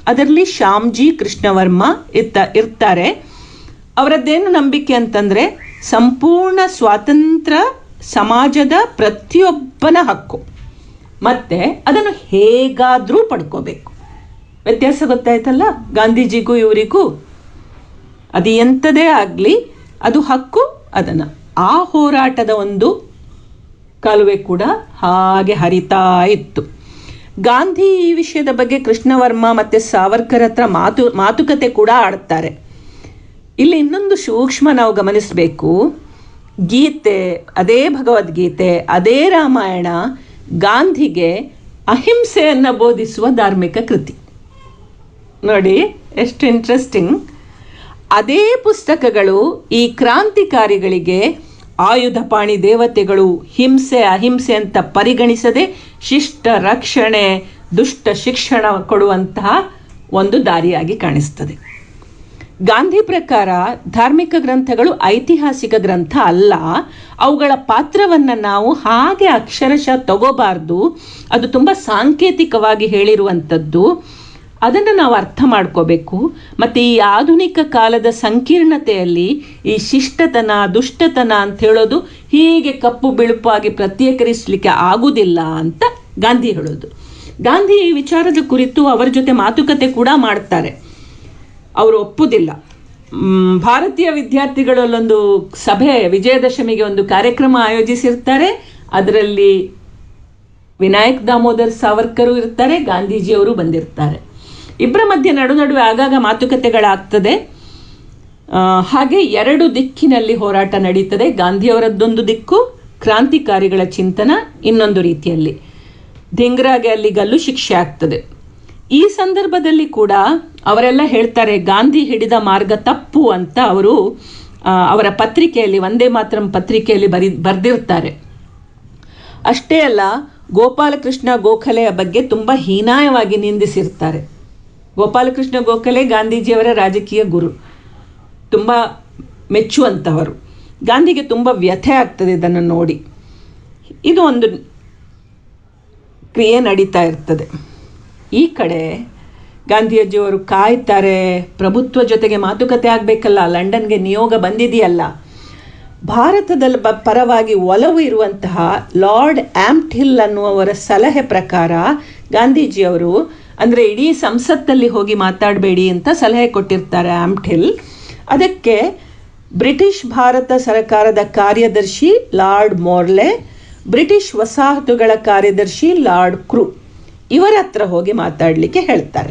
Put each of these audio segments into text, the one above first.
ಅದರಲ್ಲಿ ಶ್ಯಾಮ್ಜಿ ಕೃಷ್ಣವರ್ಮ ಇರ್ತ ಇರ್ತಾರೆ ಅವರದ್ದೇನು ನಂಬಿಕೆ ಅಂತಂದರೆ ಸಂಪೂರ್ಣ ಸ್ವಾತಂತ್ರ್ಯ ಸಮಾಜದ ಪ್ರತಿಯೊಬ್ಬನ ಹಕ್ಕು ಮತ್ತೆ ಅದನ್ನು ಹೇಗಾದರೂ ಪಡ್ಕೋಬೇಕು ವ್ಯತ್ಯಾಸ ಗೊತ್ತಾಯ್ತಲ್ಲ ಗಾಂಧೀಜಿಗೂ ಇವರಿಗೂ ಅದು ಎಂಥದೇ ಆಗಲಿ ಅದು ಹಕ್ಕು ಅದನ್ನು ಆ ಹೋರಾಟದ ಒಂದು ಕಾಲುವೆ ಕೂಡ ಹಾಗೆ ಹರಿತಾ ಇತ್ತು ಗಾಂಧಿ ಈ ವಿಷಯದ ಬಗ್ಗೆ ಕೃಷ್ಣವರ್ಮ ಮತ್ತು ಸಾವರ್ಕರ್ ಹತ್ರ ಮಾತು ಮಾತುಕತೆ ಕೂಡ ಆಡ್ತಾರೆ ಇಲ್ಲಿ ಇನ್ನೊಂದು ಸೂಕ್ಷ್ಮ ನಾವು ಗಮನಿಸಬೇಕು ಗೀತೆ ಅದೇ ಭಗವದ್ಗೀತೆ ಅದೇ ರಾಮಾಯಣ ಗಾಂಧಿಗೆ ಅಹಿಂಸೆಯನ್ನು ಬೋಧಿಸುವ ಧಾರ್ಮಿಕ ಕೃತಿ ನೋಡಿ ಎಷ್ಟು ಇಂಟ್ರೆಸ್ಟಿಂಗ್ ಅದೇ ಪುಸ್ತಕಗಳು ಈ ಕ್ರಾಂತಿಕಾರಿಗಳಿಗೆ ಆಯುಧಪಾಣಿ ದೇವತೆಗಳು ಹಿಂಸೆ ಅಹಿಂಸೆ ಅಂತ ಪರಿಗಣಿಸದೆ ಶಿಷ್ಟ ರಕ್ಷಣೆ ದುಷ್ಟ ಶಿಕ್ಷಣ ಕೊಡುವಂತಹ ಒಂದು ದಾರಿಯಾಗಿ ಕಾಣಿಸ್ತದೆ ಗಾಂಧಿ ಪ್ರಕಾರ ಧಾರ್ಮಿಕ ಗ್ರಂಥಗಳು ಐತಿಹಾಸಿಕ ಗ್ರಂಥ ಅಲ್ಲ ಅವುಗಳ ಪಾತ್ರವನ್ನು ನಾವು ಹಾಗೆ ಅಕ್ಷರಶಃ ತಗೋಬಾರ್ದು ಅದು ತುಂಬ ಸಾಂಕೇತಿಕವಾಗಿ ಹೇಳಿರುವಂಥದ್ದು ಅದನ್ನು ನಾವು ಅರ್ಥ ಮಾಡ್ಕೋಬೇಕು ಮತ್ತು ಈ ಆಧುನಿಕ ಕಾಲದ ಸಂಕೀರ್ಣತೆಯಲ್ಲಿ ಈ ಶಿಷ್ಟತನ ದುಷ್ಟತನ ಅಂತ ಹೇಳೋದು ಹೀಗೆ ಕಪ್ಪು ಬಿಳುಪಾಗಿ ಪ್ರತ್ಯೇಕರಿಸಲಿಕ್ಕೆ ಆಗುವುದಿಲ್ಲ ಅಂತ ಗಾಂಧಿ ಹೇಳೋದು ಗಾಂಧಿ ಈ ವಿಚಾರದ ಕುರಿತು ಅವರ ಜೊತೆ ಮಾತುಕತೆ ಕೂಡ ಮಾಡ್ತಾರೆ ಅವರು ಒಪ್ಪುವುದಿಲ್ಲ ಮ್, ಭಾರತೀಯ ವಿದ್ಯಾರ್ಥಿಗಳಲ್ಲೊಂದು ಸಭೆ ವಿಜಯದಶಮಿಗೆ ಒಂದು ಕಾರ್ಯಕ್ರಮ ಆಯೋಜಿಸಿರ್ತಾರೆ ಅದರಲ್ಲಿ ವಿನಾಯಕ್ ದಾಮೋದರ್ ಸಾವರ್ಕರು ಇರ್ತಾರೆ ಗಾಂಧೀಜಿಯವರು ಬಂದಿರ್ತಾರೆ ಇಬ್ಬರ ಮಧ್ಯೆ ನಡು ನಡುವೆ ಆಗಾಗ ಮಾತುಕತೆಗಳಾಗ್ತದೆ ಆ, ಹಾಗೆ ಎರಡು ದಿಕ್ಕಿನಲ್ಲಿ ಹೋರಾಟ ನಡೀತದೆ ಗಾಂಧಿಯವರದ್ದೊಂದು ದಿಕ್ಕು ಕ್ರಾಂತಿಕಾರಿಗಳ ಚಿಂತನ ಇನ್ನೊಂದು ರೀತಿಯಲ್ಲಿ ಧಿಂಗ್ರಾಗೆ ಅಲ್ಲಿ ಗಲ್ಲು ಶಿಕ್ಷೆ ಆಗ್ತದೆ ಈ ಸಂದರ್ಭದಲ್ಲಿ ಕೂಡ ಅವರೆಲ್ಲ ಹೇಳ್ತಾರೆ ಗಾಂಧಿ ಹಿಡಿದ ಮಾರ್ಗ ತಪ್ಪು ಅಂತ ಅವರು ಆ, ಅವರ ಪತ್ರಿಕೆಯಲ್ಲಿ ಒಂದೇ ಮಾತ್ರ ಪತ್ರಿಕೆಯಲ್ಲಿ ಬರಿ ಬರೆದಿರ್ತಾರೆ ಅಷ್ಟೇ ಅಲ್ಲ ಗೋಪಾಲಕೃಷ್ಣ ಗೋಖಲೆಯ ಬಗ್ಗೆ ತುಂಬ ಹೀನಾಯವಾಗಿ ನಿಂದಿಸಿರ್ತಾರೆ ಗೋಪಾಲಕೃಷ್ಣ ಗೋಖಲೆ ಗಾಂಧೀಜಿಯವರ ರಾಜಕೀಯ ಗುರು ತುಂಬ ಮೆಚ್ಚುವಂತಹವರು ಗಾಂಧಿಗೆ ತುಂಬ ವ್ಯಥೆ ಆಗ್ತದೆ ಇದನ್ನು ನೋಡಿ ಇದು ಒಂದು ಕ್ರಿಯೆ ನಡೀತಾ ಇರ್ತದೆ ಈ ಕಡೆ ಗಾಂಧಿಯಜ್ಜಿಯವರು ಕಾಯ್ತಾರೆ ಪ್ರಭುತ್ವ ಜೊತೆಗೆ ಮಾತುಕತೆ ಆಗಬೇಕಲ್ಲ ಲಂಡನ್ಗೆ ನಿಯೋಗ ಬಂದಿದೆಯಲ್ಲ ಭಾರತದ ಬ- ಪರವಾಗಿ ಒಲವು ಇರುವಂತಹ ಲಾರ್ಡ್ ಆಮ್ಟ್ ಹಿಲ್ ಅನ್ನುವವರ ಸಲಹೆ ಪ್ರಕಾರ ಗಾಂಧೀಜಿಯವರು ಅಂದರೆ ಇಡೀ ಸಂಸತ್ತಲ್ಲಿ ಹೋಗಿ ಮಾತಾಡಬೇಡಿ ಅಂತ ಸಲಹೆ ಕೊಟ್ಟಿರ್ತಾರೆ ಆಮ್ಟ್ ಹಿಲ್ ಅದಕ್ಕೆ ಬ್ರಿಟಿಷ್ ಭಾರತ ಸರ್ಕಾರದ ಕಾರ್ಯದರ್ಶಿ ಲಾರ್ಡ್ ಮೋರ್ಲೆ ಬ್ರಿಟಿಷ್ ವಸಾಹತುಗಳ ಕಾರ್ಯದರ್ಶಿ ಲಾರ್ಡ್ ಕ್ರೂ ಇವರ ಹತ್ರ ಹೋಗಿ ಮಾತಾಡಲಿಕ್ಕೆ ಹೇಳ್ತಾರೆ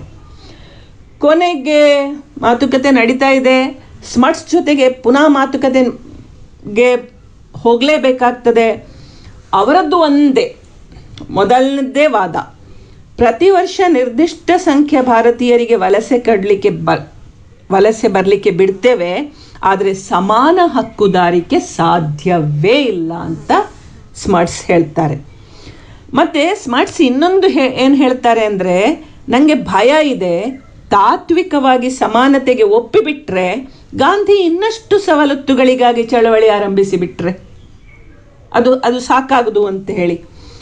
ಕೊನೆಗೆ ಮಾತುಕತೆ ನಡೀತಾ ಇದೆ ಸ್ಮಟ್ಸ್ ಜೊತೆಗೆ ಪುನಃ ಮಾತುಕತೆಗೆ ಹೋಗಲೇಬೇಕಾಗ್ತದೆ ಅವರದ್ದು ಒಂದೇ ಮೊದಲನೇ ವಾದ ಪ್ರತಿ ವರ್ಷ ನಿರ್ದಿಷ್ಟ ಸಂಖ್ಯೆ ಭಾರತೀಯರಿಗೆ ವಲಸೆ ಕಡಲಿಕ್ಕೆ ಬ ವಲಸೆ ಬರಲಿಕ್ಕೆ ಬಿಡ್ತೇವೆ ಆದರೆ ಸಮಾನ ಹಕ್ಕುದಾರಿಕೆ ಸಾಧ್ಯವೇ ಇಲ್ಲ ಅಂತ ಸ್ಮಟ್ಸ್ ಹೇಳ್ತಾರೆ ಮತ್ತು ಸ್ಮಾರ್ಟ್ಸ್ ಇನ್ನೊಂದು ಹೇ ಏನು ಹೇಳ್ತಾರೆ ಅಂದರೆ ನನಗೆ ಭಯ ಇದೆ ತಾತ್ವಿಕವಾಗಿ ಸಮಾನತೆಗೆ ಒಪ್ಪಿಬಿಟ್ರೆ ಗಾಂಧಿ ಇನ್ನಷ್ಟು ಸವಲತ್ತುಗಳಿಗಾಗಿ ಚಳವಳಿ ಆರಂಭಿಸಿ ಬಿಟ್ರೆ ಅದು ಅದು ಸಾಕಾಗದು ಅಂತ ಹೇಳಿ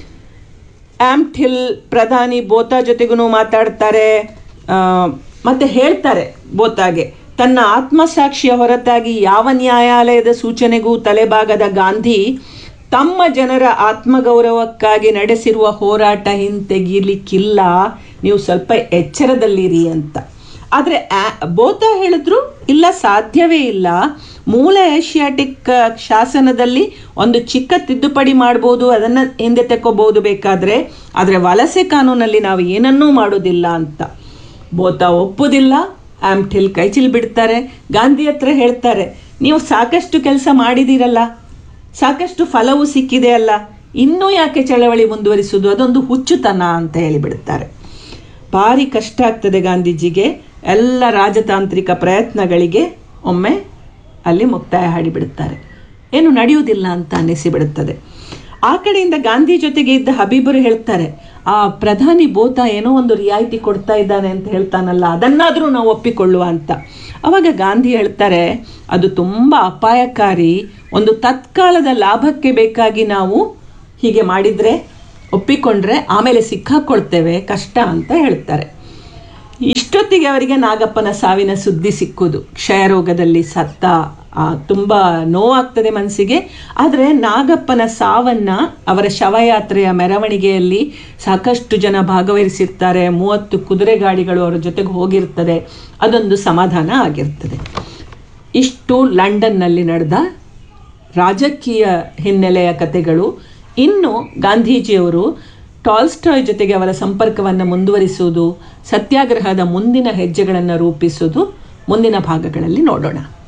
ಆಮ್ಟ್ ಹಿಲ್ ಪ್ರಧಾನಿ ಬೋತಾ ಜೊತೆಗೂ ಮಾತಾಡ್ತಾರೆ ಆ, ಮತ್ತೆ ಹೇಳ್ತಾರೆ ಬೋತಾಗೆ ತನ್ನ ಆತ್ಮಸಾಕ್ಷಿಯ ಹೊರತಾಗಿ ಯಾವ ನ್ಯಾಯಾಲಯದ ಸೂಚನೆಗೂ ತಲೆಬಾಗದ ಗಾಂಧಿ ತಮ್ಮ ಜನರ ಆತ್ಮಗೌರವಕ್ಕಾಗಿ ನಡೆಸಿರುವ ಹೋರಾಟ ಹಿಂತೆಗೀಲಿಕ್ಕಿಲ್ಲ ನೀವು ಸ್ವಲ್ಪ ಎಚ್ಚರದಲ್ಲಿರಿ ಅಂತ ಆದರೆ ಬೋತಾ ಹೇಳಿದ್ರು ಇಲ್ಲ ಸಾಧ್ಯವೇ ಇಲ್ಲ ಮೂಲ ಏಷಿಯಾಟಿಕ್ ಶಾಸನದಲ್ಲಿ ಒಂದು ಚಿಕ್ಕ ತಿದ್ದುಪಡಿ ಮಾಡ್ಬೋದು ಅದನ್ನು ಹಿಂದೆ ತೆಕ್ಕೋಬಹುದು ಬೇಕಾದರೆ ಆದರೆ ವಲಸೆ ಕಾನೂನಲ್ಲಿ ನಾವು ಏನನ್ನೂ ಮಾಡೋದಿಲ್ಲ ಅಂತ ಬೋತಾ ಒಪ್ಪುವುದಿಲ್ಲ ಆಮ್ಟಿಲ್ ಕೈಚಿಲ್ ಬಿಡ್ತಾರೆ ಗಾಂಧಿ ಹತ್ರ ಹೇಳ್ತಾರೆ ನೀವು ಸಾಕಷ್ಟು ಕೆಲಸ ಮಾಡಿದ್ದೀರಲ್ಲ ಸಾಕಷ್ಟು ಫಲವು ಸಿಕ್ಕಿದೆ ಅಲ್ಲ ಇನ್ನೂ ಯಾಕೆ ಚಳವಳಿ ಮುಂದುವರಿಸುವುದು ಅದೊಂದು ಹುಚ್ಚುತನ ಅಂತ ಹೇಳಿಬಿಡ್ತಾರೆ ಭಾರಿ ಕಷ್ಟ ಆಗ್ತದೆ ಗಾಂಧೀಜಿಗೆ ಎಲ್ಲ ರಾಜತಾಂತ್ರಿಕ ಪ್ರಯತ್ನಗಳಿಗೆ ಒಮ್ಮೆ ಅಲ್ಲಿ ಮುಕ್ತಾಯ ಹಾಡಿಬಿಡುತ್ತಾರೆ ಏನು ನಡೆಯುವುದಿಲ್ಲ ಅಂತ ಅನ್ನಿಸಿಬಿಡುತ್ತದೆ ಆ ಕಡೆಯಿಂದ ಗಾಂಧಿ ಜೊತೆಗೆ ಇದ್ದ ಹಬೀಬರು ಹೇಳ್ತಾರೆ ಆ ಪ್ರಧಾನಿ ಬೋತಾ ಏನೋ ಒಂದು ರಿಯಾಯಿತಿ ಕೊಡ್ತಾ ಇದ್ದಾನೆ ಅಂತ ಹೇಳ್ತಾನಲ್ಲ ಅದನ್ನಾದರೂ ನಾವು ಒಪ್ಪಿಕೊಳ್ಳುವ ಅಂತ ಅವಾಗ ಗಾಂಧಿ ಹೇಳ್ತಾರೆ ಅದು ತುಂಬ ಅಪಾಯಕಾರಿ ಒಂದು ತತ್ಕಾಲದ ಲಾಭಕ್ಕೆ ಬೇಕಾಗಿ ನಾವು ಹೀಗೆ ಮಾಡಿದರೆ ಒಪ್ಪಿಕೊಂಡ್ರೆ ಆಮೇಲೆ ಸಿಕ್ಕಾಕೊಳ್ತೇವೆ ಕಷ್ಟ ಅಂತ ಹೇಳ್ತಾರೆ ಇಷ್ಟು ಅಷ್ಟೊತ್ತಿಗೆ ಅವರಿಗೆ ನಾಗಪ್ಪನ ಸಾವಿನ ಸುದ್ದಿ ಸಿಕ್ಕುದು ಕ್ಷಯರೋಗದಲ್ಲಿ ಸತ್ತ ಆ, ತುಂಬ ನೋವಾಗ್ತದೆ ಮನಸ್ಸಿಗೆ ಆದರೆ ನಾಗಪ್ಪನ ಸಾವನ್ನ ಅವರ ಶವಯಾತ್ರೆಯ ಮೆರವಣಿಗೆಯಲ್ಲಿ ಸಾಕಷ್ಟು ಜನ ಭಾಗವಹಿಸಿರ್ತಾರೆ ಮೂವತ್ತು ಕುದುರೆ ಗಾಡಿಗಳು ಅವರ ಜೊತೆಗೆ ಹೋಗಿರ್ತದೆ ಅದೊಂದು ಸಮಾಧಾನ ಆಗಿರ್ತದೆ ಇಷ್ಟು ಲಂಡನ್ನಲ್ಲಿ ನಡೆದ ರಾಜಕೀಯ ಹಿನ್ನೆಲೆಯ ಕಥೆಗಳು ಇನ್ನು ಗಾಂಧೀಜಿಯವರು ಟಾಲ್ಸ್ಟಾಯ್ ಜೊತೆಗೆ ಅವರ ಸಂಪರ್ಕವನ್ನು ಮುಂದುವರಿಸುವುದು ಸತ್ಯಾಗ್ರಹದ ಮುಂದಿನ ಹೆಜ್ಜೆಗಳನ್ನು ರೂಪಿಸುವುದು ಮುಂದಿನ ಭಾಗಗಳಲ್ಲಿ ನೋಡೋಣ